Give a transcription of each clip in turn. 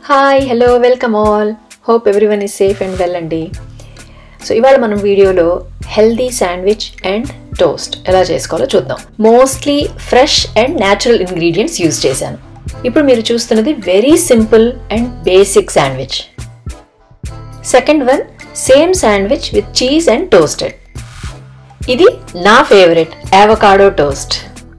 Hi hello welcome all hope everyone is safe and well అండి so ఇవాళ మనం వీడియోలో హెల్దీ శాండ్విచ్ అండ్ టోస్ట్ ఎలా చేసుకోవాలో చూద్దాం mostly fresh and natural ingredients use చేశాను ఇప్పుడు మీరు చూస్తున్నది very simple and basic sandwich second one same sandwich with cheese and toasted ఇది నా favourite avocado toast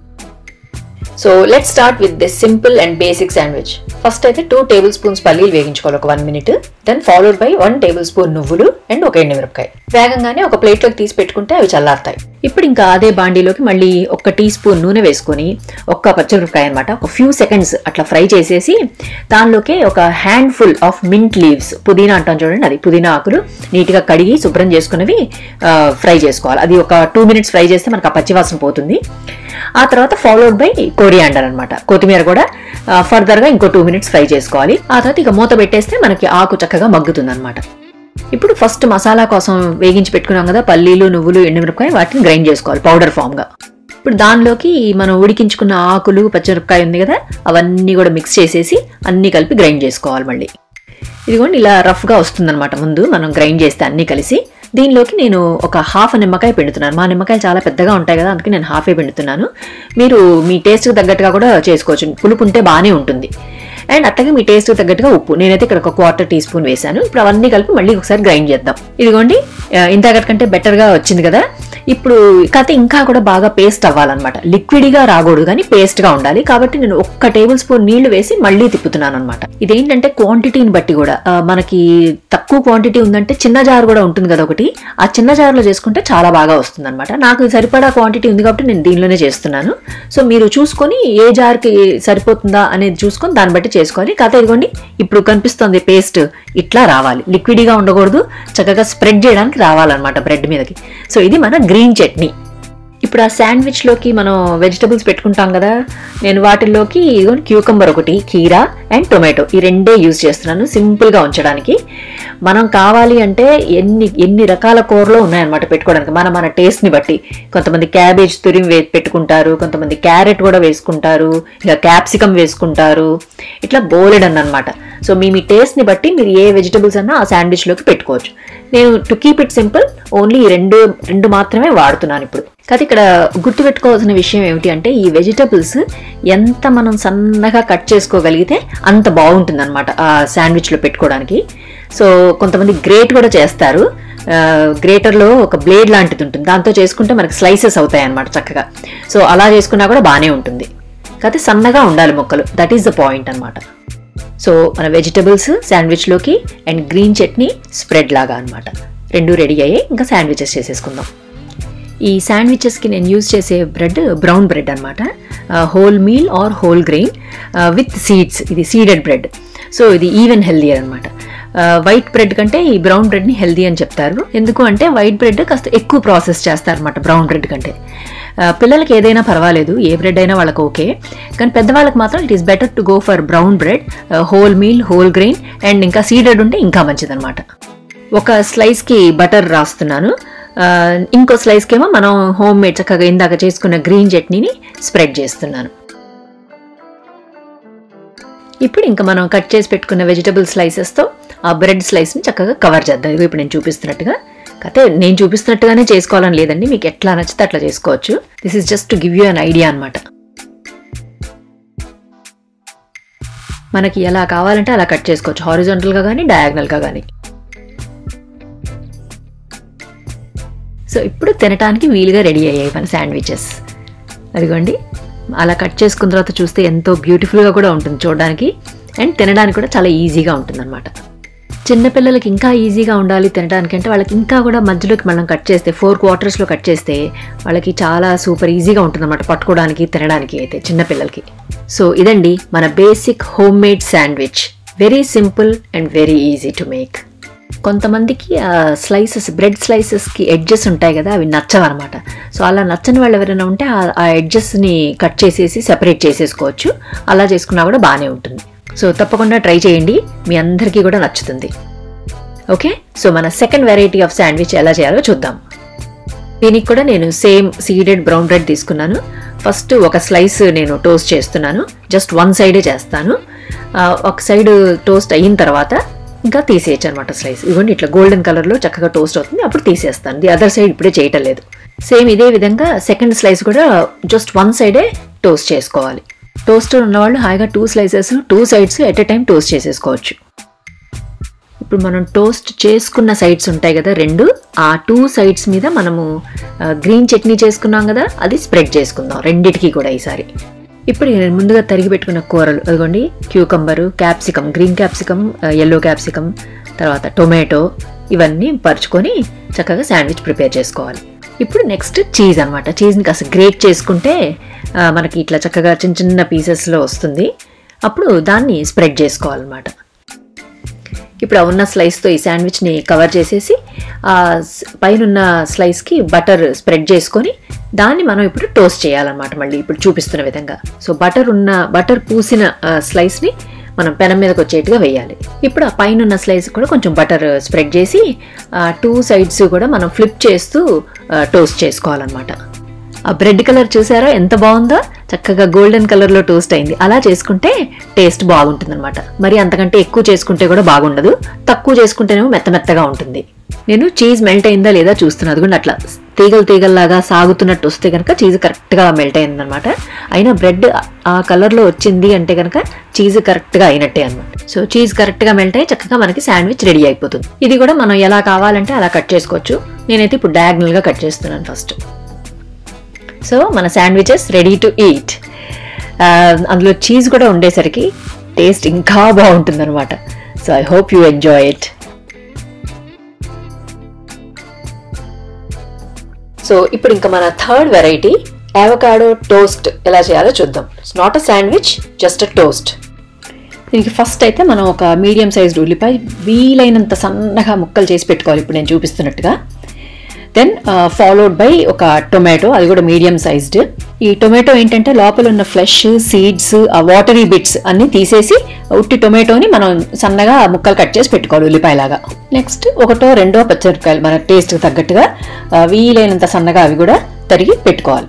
so let start with this simple and basic sandwich first అయితే two table spoons పల్లీలు వేగించుకోవాలి ఒక one minute then followed by one table spoon నువ్వులు and ఒక ఎండుమిరపకాయ వేగంగానే ఒక ప్లేట్లోకి తీసి పెట్టుకుంటే అవి చల్లారుతాయి ఇప్పుడు ఇంకా అదే బాండీలోకి మళ్ళీ ఒక టీ స్పూన్ నూనె వేసుకొని ఒక్క పచ్చిమిరపకాయ అనమాట ఒక ఫ్యూ సెకండ్స్ అట్లా ఫ్రై చేసేసి దానిలోకి ఒక handful of mint leaves పుదీనా అంటాం చూడండి అది పుదీనా ఆకులు నీట్గా కడిగి శుభ్రం చేసుకున్నవి ఫ్రై చేసుకోవాలి అది ఒక టూ మినిట్స్ ఫ్రై చేస్తే మనకు ఆ పచ్చివాసన పోతుంది ఆ తర్వాత ఫాలోడ్ బై కోరియాండర్ అనమాట కొత్తిమీర కూడా ఫర్దర్ గా ఇంకో టూ మినిట్స్ ఫ్రై చేసుకోవాలి ఆ తర్వాత ఇక మూత పెట్టేస్తే మనకి ఆకు చక్కగా మగ్గుతుంది అనమాట ఇప్పుడు ఫస్ట్ మసాలా కోసం వేగించి పెట్టుకున్నాం కదా పల్లీలు నువ్వులు ఎండుమిరపకాయ వాటిని గ్రైండ్ చేసుకోవాలి పౌడర్ ఫామ్ గా ఇప్పుడు దానిలోకి మనం ఉడికించుకున్న ఆకులు పచ్చిమిరపకాయ ఉంది కదా అవన్నీ కూడా మిక్స్ చేసేసి అన్ని కలిపి గ్రైండ్ చేసుకోవాలి మళ్ళీ ఇదిగోండి ఇలా రఫ్గా వస్తుందన్నమాట ముందు మనం గ్రైండ్ చేస్తే అన్నీ కలిసి దీనిలోకి నేను ఒక హాఫ్ నిమ్మకాయ పిండుతున్నాను మా నిమ్మకాయలు చాలా పెద్దగా ఉంటాయి కదా అందుకే నేను హాఫే పిండుతున్నాను మీరు మీ టేస్ట్కి తగ్గట్టుగా కూడా చేసుకోవచ్చు పులుపు ఉంటే బాగానే ఉంటుంది అండ్ అట్లాగే మీ టేస్ట్ తగ్గట్టుగా ఉప్పు నేనైతే ఇక్కడ ఒక క్వార్టర్ టీ స్పూన్ వేసాను ఇప్పుడు అవన్నీ కలిపి మళ్ళీ ఒకసారి గ్రైండ్ చేద్దాం ఇదిగోండి ఇంతకటి కంటే బెటర్గా వచ్చింది కదా ఇప్పుడు కాకపోతే ఇంకా కూడా బాగా పేస్ట్ అవ్వాలన్నమాట లిక్విడ్గా రాకూడదు కానీ పేస్ట్గా ఉండాలి కాబట్టి నేను ఒక్క టేబుల్ స్పూన్ నీళ్లు వేసి మళ్ళీ తిప్పుతున్నాను అనమాట ఇదేంటంటే క్వాంటిటీని బట్టి కూడా మనకి తక్కువ క్వాంటిటీ ఉందంటే చిన్న జార్ కూడా ఉంటుంది కదా ఒకటి ఆ చిన్న జార్లో చేసుకుంటే చాలా బాగా వస్తుంది అనమాట నాకు సరిపడా క్వాంటిటీ ఉంది కాబట్టి నేను దీనిలోనే చేస్తున్నాను సో మీరు చూసుకొని ఏ జార్కి సరిపోతుందా అనేది చూసుకొని దాన్ని బట్టి చేసుకోవాలి కాకపోతే ఇదిగోండి ఇప్పుడు కనిపిస్తుంది పేస్ట్ ఇట్లా రావాలి లిక్విడ్గా ఉండకూడదు చక్కగా స్ప్రెడ్ చేయడానికి రావాలన్నమాట బ్రెడ్ మీదకి సో ఇది మన గ్రీన్ చట్నీ ఇప్పుడు ఆ శాండ్విచ్లోకి మనం వెజిటబుల్స్ పెట్టుకుంటాం కదా నేను వాటిల్లోకి ఇదిగోండి క్యూకంబర్ ఒకటి కీరా అండ్ టొమాటో ఈ రెండే యూజ్ చేస్తున్నాను సింపుల్గా ఉంచడానికి మనం కావాలి అంటే ఎన్ని ఎన్ని రకాల కూరలు ఉన్నాయన్నమాట పెట్టుకోవడానికి మన మన టేస్ట్ని బట్టి కొంతమంది క్యాబేజ్ తురిమి వే పెట్టుకుంటారు కొంతమంది క్యారెట్ కూడా వేసుకుంటారు ఇక క్యాప్సికమ్ వేసుకుంటారు ఇట్లా బోలెడ్ అనమాట సో మీ మీ టేస్ట్ని బట్టి మీరు ఏ వెజిటబుల్స్ అన్నా ఆ శాండ్విచ్లోకి పెట్టుకోవచ్చు నేను to keep it simple only రెండు రెండు మాత్రమే వాడుతున్నాను ఇప్పుడు కాదు ఇక్కడ గుర్తుపెట్టుకోవాల్సిన విషయం ఏమిటి అంటే ఈ వెజిటబుల్స్ ఎంత మనం సన్నగా కట్ చేసుకోగలిగితే అంత బాగుంటుంది అనమాట ఆ శాండ్విచ్లో పెట్టుకోవడానికి సో కొంతమంది గ్రేట్ కూడా చేస్తారు గ్రేటర్లో ఒక బ్లేడ్ లాంటిది ఉంటుంది దాంతో చేసుకుంటే మనకి స్లైసెస్ అవుతాయి అనమాట చక్కగా సో అలా చేసుకున్నా కూడా బాగానే ఉంటుంది కాకపోతే సన్నగా ఉండాలి మొక్కలు దట్ ఈస్ ద పాయింట్ అనమాట సో మన వెజిటబుల్స్ శాండ్విచ్లోకి అండ్ గ్రీన్ చట్నీ స్ప్రెడ్ లాగా అనమాట రెండు రెడీ అయ్యాయి ఇంకా శాండ్విచెస్ చేసేసుకుందాం ఈ శాండ్విచెస్కి నేను యూజ్ చేసే బ్రెడ్ బ్రౌన్ బ్రెడ్ అనమాట whole meal or whole grain with seeds ఇది సీడెడ్ బ్రెడ్ సో ఇది ఈవెన్ హెల్దీయర్ అనమాట వైట్ బ్రెడ్ కంటే ఈ బ్రౌన్ బ్రెడ్ని హెల్దీ అని చెప్తారు ఎందుకు అంటే వైట్ బ్రెడ్ కాస్త ఎక్కువ ప్రాసెస్ చేస్తారనమాట బ్రౌన్ బ్రెడ్ కంటే పిల్లలకి ఏదైనా పర్వాలేదు ఏ బ్రెడ్ అయినా వాళ్ళకి ఓకే కానీ పెద్దవాళ్ళకి మాత్రం it is better to go for brown bread whole meal whole grain and ఇంకా సీడెడ్ ఉంటే ఇంకా మంచిదన్నమాట ఒక స్లైస్కి బటర్ రాస్తున్నాను ఇంకో స్లైస్కి ఏమో మనం హోమ్ మేడ్ చక్కగా ఇందాక చేసుకున్న గ్రీన్ చట్నీని స్ప్రెడ్ చేస్తున్నాను ఇప్పుడు ఇంకా మనం కట్ చేసి పెట్టుకున్న వెజిటబుల్ స్లైసెస్తో ఆ బ్రెడ్ స్లైస్ని చక్కగా కవర్ చేద్దాం ఇదిగో ఇప్పుడు నేను చూపిస్తున్నట్టుగా అయితే నేను చూపిస్తున్నట్టుగానే చేసుకోవాలని లేదండి మీకు ఎట్లా నచ్చితే అట్లా చేసుకోవచ్చు this is just to give you an idea అనమాట మనకి ఎలా కావాలంటే అలా కట్ చేసుకోవచ్చు హారిజాంటల్గా కానీ డయాగ్నల్గా కానీ సో ఇప్పుడు తినటానికి వీలుగా రెడీ అయ్యాయి మన శాండ్విచెస్ అదిగోండి అలా కట్ చేసుకున్న తర్వాత చూస్తే ఎంతో బ్యూటిఫుల్గా కూడా ఉంటుంది చూడడానికి అండ్ తినడానికి కూడా చాలా ఈజీగా ఉంటుంది అనమాట చిన్నపిల్లలకి ఇంకా ఈజీగా ఉండాలి తినడానికంటే వాళ్ళకి ఇంకా కూడా మధ్యలోకి మనం కట్ చేస్తే ఫోర్ క్వార్టర్స్లో కట్ చేస్తే వాళ్ళకి చాలా సూపర్ ఈజీగా ఉంటుందన్నమాట పట్టుకోవడానికి తినడానికి అయితే చిన్నపిల్లలకి సో ఇదండి మన basic home made sandwich very simple and very easy to make కొంతమందికి స్లైసెస్ బ్రెడ్ స్లైసెస్కి ఎడ్జెస్ ఉంటాయి కదా అవి నచ్చవన్నమాట సో అలా నచ్చని వాళ్ళు ఎవరైనా ఉంటే ఆ ఎడ్జెస్ని కట్ చేసేసి సెపరేట్ చేసేసుకోవచ్చు అలా చేసుకున్నా కూడా బాగానే ఉంటుంది సో తప్పకుండా ట్రై చేయండి మీ అందరికీ కూడా నచ్చుతుంది ఓకే సో మన సెకండ్ వెరైటీ ఆఫ్ శాండ్విచ్ ఎలా చేయాలో చూద్దాం దీనికి కూడా నేను సేమ్ సీడెడ్ బ్రౌన్ బ్రెడ్ తీసుకున్నాను ఫస్ట్ ఒక స్లైస్ నేను టోస్ట్ చేస్తున్నాను జస్ట్ వన్ సైడే చేస్తాను ఆ, ఒక సైడ్ టోస్ట్ అయిన తర్వాత ఇంకా తీసేయచ్చు అనమాట స్లైస్ ఇదిగోండి ఇట్లా గోల్డెన్ కలర్లో చక్కగా టోస్ట్ అవుతుంది అప్పుడు తీసేస్తాను ది అదర్ సైడ్ ఇప్పుడే చేయటం లేదు సేమ్ ఇదే విధంగా సెకండ్ స్లైస్ కూడా జస్ట్ వన్ సైడే టోస్ట్ చేసుకోవాలి టోస్టర్ ఉన్నవాళ్ళు హాయిగా two slices two sides at a time toast చేసేసుకోవచ్చు ఇప్పుడు మనం టోస్ట్ చేసుకున్న సైడ్స్ ఉంటాయి కదా రెండు ఆ టూ సైడ్స్ మీద మనము ఆ, గ్రీన్ చట్నీ చేసుకున్నాం కదా అది స్ప్రెడ్ చేసుకుందాం రెండిటికి కూడా ఈసారి ఇప్పుడు నేను ముందుగా తరిగి పెట్టుకున్న కూరలు అదిగోండి cucumber capsicum green capsicum yellow capsicum తర్వాత టొమాటో ఇవన్నీ పరుచుకొని చక్కగా శాండ్విచ్ ప్రిపేర్ చేసుకోవాలి ఇప్పుడు నెక్స్ట్ చీజ్ అనమాట చీజ్ని కాస్త గ్రేట్ చేసుకుంటే ఆ, మనకి ఇట్లా చక్కగా చిన్న చిన్న పీసెస్లో వస్తుంది అప్పుడు దాన్ని స్ప్రెడ్ చేసుకోవాలన్నమాట ఇప్పుడు ఆ ఉన్న స్లైస్తో ఈ శాండ్విచ్ని కవర్ చేసేసి ఆ స్- పైనున్న స్లైస్కి బటర్ స్ప్రెడ్ చేసుకొని దాన్ని మనం ఇప్పుడు టోస్ట్ చేయాలన్నమాట మళ్ళీ ఇప్పుడు చూపిస్తున్న విధంగా సో బటర్ ఉన్న బటర్ పూసిన ఆ, స్లైస్ని మనం పెనం మీదకి వచ్చేట్టుగా వేయాలి ఇప్పుడు ఆ పైన ఉన్న స్లైస్ కూడా కొంచెం బటర్ స్ప్రెడ్ చేసి టూ సైడ్స్ కూడా మనం ఫ్లిప్ చేస్తూ ఆ, టోస్ట్ చేసుకోవాలన్నమాట ఆ బ్రెడ్ కలర్ చూసారా ఎంత బాగుందో చక్కగా గోల్డెన్ కలర్లో టోస్ట్ అయింది అలా చేసుకుంటే టేస్ట్ బాగుంటుందన్నమాట మరి అంతకంటే ఎక్కువ చేసుకుంటే కూడా బాగుండదు తక్కువ చేసుకుంటేనేమో మెత్త మెత్తగా ఉంటుంది నేను చీజ్ మెల్ట్ అయిందా లేదా చూస్తున్నాను అదిగోండి అట్లా తీగలు తీగల్లాగా సాగుతున్నట్టు వస్తే కనుక చీజ్ కరెక్ట్గా మెల్ట్ అయిందనమాట అయినా బ్రెడ్ ఆ కలర్లో వచ్చింది అంటే కనుక చీజ్ కరెక్ట్గా అయినట్టే అనమాట సో చీజ్ కరెక్ట్గా మెల్ట్ అయ్యి చక్కగా మనకి శాండ్విచ్ రెడీ అయిపోతుంది ఇది కూడా మనం ఎలా కావాలంటే అలా కట్ చేసుకోవచ్చు నేనైతే ఇప్పుడు డయాగ్నల్గా కట్ చేస్తున్నాను ఫస్ట్ సో మన శాండ్విచెస్ రెడీ టు ఈట్ అందులో చీజ్ కూడా ఉండేసరికి టేస్ట్ ఇంకా బాగుంటుంది అనమాట so I hope you enjoy it so ఇప్పుడు ఇంకా మన థర్డ్ వెరైటీ అవకాడో టోస్ట్ ఎలా చేయాలో చూద్దాం it's not a sandwich just a toast దీనికి ఫస్ట్ అయితే మనం ఒక మీడియం సైజ్డ్ ఉల్లిపాయ వీలైనంత సన్నగా ముక్కలు చేసి పెట్టుకోవాలి ఇప్పుడు నేను చూపిస్తున్నట్టుగా దెన్ ఫాలోడ్ బై ఒక టొమాటో అది కూడా మీడియం సైజ్డ్ ఈ టొమాటో ఏంటంటే లోపల ఉన్న ఫ్లెష్ సీడ్స్ ఆ వాటరీ బిట్స్ అన్ని తీసేసి ఉట్టి టొమాటోని మనం సన్నగా ముక్కలు కట్ చేసి పెట్టుకోవాలి ఉల్లిపాయలాగా నెక్స్ట్ ఒకటో రెండో పచ్చిమిరపకాయలు మన టేస్ట్కి తగ్గట్టుగా ఆ, వీలైనంత సన్నగా అవి కూడా తరిగి పెట్టుకోవాలి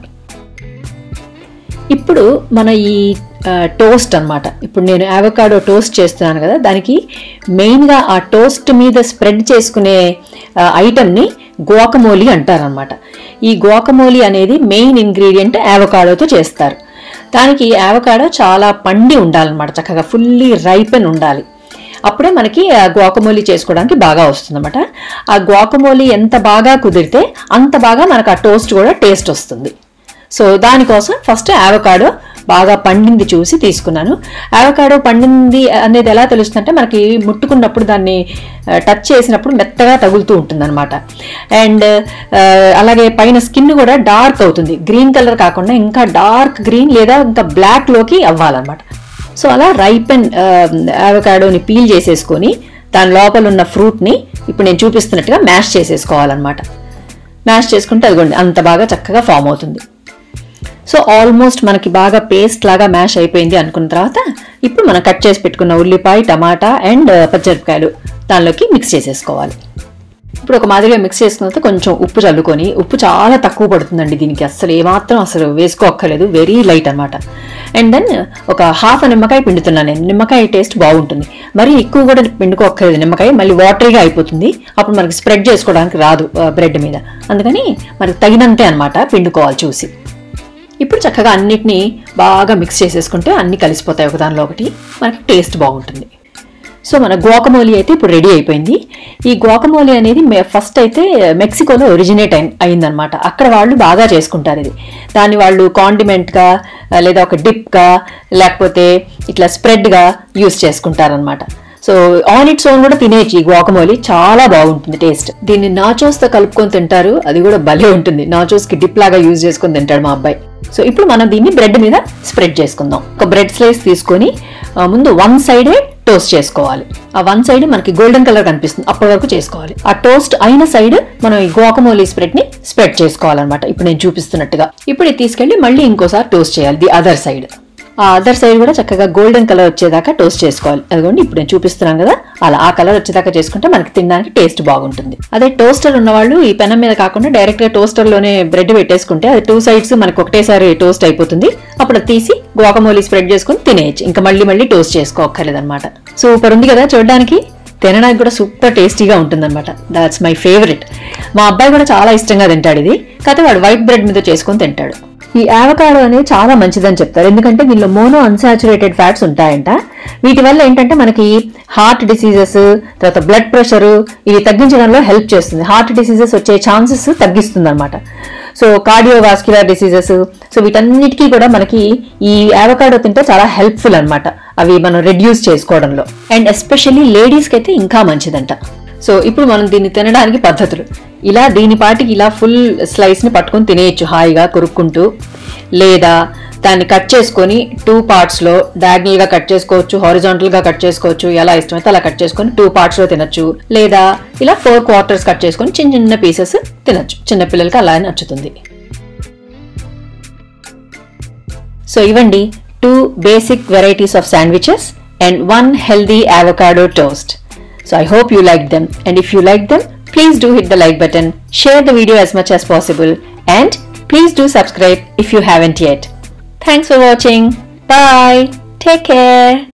ఇప్పుడు మన ఈ ఆ, టోస్ట్ అన్నమాట ఇప్పుడు నేను అవకాడో టోస్ట్ చేస్తున్నాను కదా దానికి మెయిన్గా ఆ టోస్ట్ మీద స్ప్రెడ్ చేసుకునే ఆ, ఐటమ్ని గోకమోలి అంటారనమాట ఈ గోకమోలి అనేది మెయిన్ ఇంగ్రీడియంట్ అవకాడోతో చేస్తారు దానికి అవకాడో చాలా పండి ఉండాలన్నమాట చక్కగా ఫుల్లీ రైపెన్ ఉండాలి అప్పుడే మనకి ఆ గోకమోలి చేసుకోవడానికి బాగా వస్తుందన్నమాట ఆ గోకమోలి ఎంత బాగా కుదిరితే అంత బాగా మనకు ఆ టోస్ట్ కూడా టేస్ట్ వస్తుంది సో దానికోసం ఫస్ట్ ఆవకాడో బాగా పండింది చూసి తీసుకున్నాను ఆవకాడో పండింది అనేది ఎలా తెలుస్తుందంటే మనకి ముట్టుకున్నప్పుడు దాన్ని టచ్ చేసినప్పుడు మెత్తగా తగులుతూ ఉంటుందన్నమాట అండ్ అలాగే పైన స్కిన్ కూడా డార్క్ అవుతుంది గ్రీన్ కలర్ కాకుండా ఇంకా డార్క్ గ్రీన్ లేదా ఇంకా బ్లాక్లోకి అవ్వాలన్నమాట సో అలా రైపెన్ ఆవకాడోని పీల్ చేసేసుకొని దాని లోపల ఉన్న ఫ్రూట్ని ఇప్పుడు నేను చూపిస్తున్నట్టుగా మ్యాష్ చేసేసుకోవాలన్నమాట మ్యాష్ చేసుకుంటే అదిగోండి అంత బాగా చక్కగా ఫామ్ అవుతుంది సో ఆల్మోస్ట్ మనకి బాగా పేస్ట్ లాగా మ్యాష్ అయిపోయింది అనుకున్న తర్వాత ఇప్పుడు మనం కట్ చేసి పెట్టుకున్న ఉల్లిపాయ టమాటా అండ్ పచ్చిమిరపకాయలు దానిలోకి మిక్స్ చేసేసుకోవాలి ఇప్పుడు ఒక మాదిరిగా మిక్స్ చేసుకున్న తర్వాత కొంచెం ఉప్పు చల్లుకొని ఉప్పు చాలా తక్కువ పడుతుందండి దీనికి అసలు ఏమాత్రం అసలు వేసుకోక్కర్లేదు వెరీ లైట్ అనమాట అండ్ దెన్ ఒక హాఫ్ నిమ్మకాయ పిండుతున్నాను నేను నిమ్మకాయ టేస్ట్ బాగుంటుంది మరి ఎక్కువ కూడా పిండుకోక్కర్లేదు నిమ్మకాయ మళ్ళీ వాటరీగా అయిపోతుంది అప్పుడు మనకి స్ప్రెడ్ చేసుకోవడానికి రాదు బ్రెడ్ మీద అందుకని మనకి తగినంతే అనమాట పిండుకోవాలి చూసి ఇప్పుడు చక్కగా అన్నిటినీ బాగా మిక్స్ చేసేసుకుంటే అన్ని కలిసిపోతాయి ఒకదానిలో ఒకటి మనకి టేస్ట్ బాగుంటుంది సో మన గోకమోలి అయితే ఇప్పుడు రెడీ అయిపోయింది ఈ గోకమోలి అనేది ఫస్ట్ అయితే మెక్సికోలో ఒరిజినేట్ అయి అయిందనమాట అక్కడ వాళ్ళు బాగా చేసుకుంటారు ఇది దాన్ని వాళ్ళు కాండిమెంట్గా లేదా ఒక డిప్గా లేకపోతే ఇట్లా స్ప్రెడ్గా యూస్ చేసుకుంటారనమాట సో ఆన్ ఇట్స్ ఓన్ కూడా తినేయచ్చు ఈ గువాకమోలి చాలా బాగుంటుంది టేస్ట్ దీన్ని నాచోస్ తో కలుపుకొని తింటారు అది కూడా భలే ఉంటుంది నాచోస్ కి డిప్ లాగా యూజ్ చేసుకొని తింటాడు మా అబ్బాయి సో ఇప్పుడు మనం దీన్ని బ్రెడ్ మీద స్ప్రెడ్ చేసుకుందాం ఒక బ్రెడ్ స్లైస్ తీసుకొని ఆ, ముందు వన్ సైడే టోస్ట్ చేసుకోవాలి ఆ వన్ సైడ్ మనకి గోల్డెన్ కలర్ కనిపిస్తుంది అప్పటి వరకు చేసుకోవాలి ఆ టోస్ట్ అయిన సైడ్ మనం ఈ గోకమోలి స్ప్రెడ్ ని స్ప్రెడ్ చేసుకోవాలన్నమాట ఇప్పుడు నేను చూపిస్తున్నట్టుగా ఇప్పుడు ఇది తీసుకెళ్లి మళ్ళీ ఇంకోసారి టోస్ట్ చేయాలి ది అదర్ సైడ్ ఆ అదర్ సైడ్ కూడా చక్కగా గోల్డెన్ కలర్ వచ్చేదాకా టోస్ట్ చేసుకోవాలి అదిగోండి ఇప్పుడు నేను చూపిస్తున్నాను కదా అలా ఆ కలర్ వచ్చేదాకా చేసుకుంటే మనకి తినడానికి టేస్ట్ బాగుంటుంది అదే టోస్టర్ ఉన్నవాళ్ళు ఈ పెనం మీద కాకుండా డైరెక్ట్ గా టోస్టర్ లోనే బ్రెడ్ పెట్టేసుకుంటే అది టూ సైడ్స్ మనకు ఒకటేసారి టోస్ట్ అయిపోతుంది అప్పుడు అది తీసి గువాకమోలి స్ప్రెడ్ చేసుకుని తినేయచ్చు ఇంకా మళ్ళీ మళ్ళీ టోస్ట్ చేసుకోక్కర్లేదన్నమాట సూపర్ ఉంది కదా చూడడానికి తినడానికి కూడా సూపర్ టేస్టీగా ఉంటుందన్నమాట దాట్స్ మై ఫేవరెట్ మా అబ్బాయి కూడా చాలా ఇష్టంగా తింటాడు ఇది కాకపోతే వాడు వైట్ బ్రెడ్ మీద చేసుకొని తింటాడు ఈ ఆవకాడో అనేది చాలా మంచిదని చెప్తారు ఎందుకంటే దీనిలో మోనో అన్సాచురేటెడ్ ఫ్యాట్స్ ఉంటాయంట వీటి వల్ల ఏంటంటే మనకి హార్ట్ డిసీజెస్ తర్వాత బ్లడ్ ప్రెషర్ ఇవి తగ్గించడంలో హెల్ప్ చేస్తుంది హార్ట్ డిసీజెస్ వచ్చే ఛాన్సెస్ తగ్గిస్తుంది అనమాట సో కార్డియోవాస్క్యులర్ డిసీజెస్ సో వీటన్నిటికీ కూడా మనకి ఈ ఆవకాడో తింటే చాలా హెల్ప్ఫుల్ అన్నమాట అవి మనం రెడ్యూస్ చేసుకోవడంలో అండ్ ఎస్పెషల్లీ లేడీస్కి అయితే ఇంకా మంచిదంట సో ఇప్పుడు మనం దీన్ని తినడానికి పద్ధతులు ఇలా దీని పాటికి ఇలా ఫుల్ స్లైస్ ని పట్టుకొని తినేయచ్చు హాయిగా కొరుక్కుంటూ లేదా దాన్ని కట్ చేసుకొని టూ పార్ట్స్ లో డయాగ్నల్ గా కట్ చేసుకోవచ్చు హారిజాంటల్ గా కట్ చేసుకోవచ్చు ఎలా ఇష్టమైతే అలా కట్ చేసుకొని టూ పార్ట్స్ లో తినొచ్చు లేదా ఇలా ఫోర్ క్వార్టర్స్ కట్ చేసుకొని చిన్న చిన్న పీసెస్ తినొచ్చు చిన్న పిల్లలకి అలా నచ్చుతుంది సో ఇవ్వండి two basic varieties of sandwiches and one healthy avocado toast. So I hope you liked them, and if you liked them, please do hit the like button, share the video as much as possible, and please do subscribe if you haven't yet. Thanks for watching. Bye. Take care.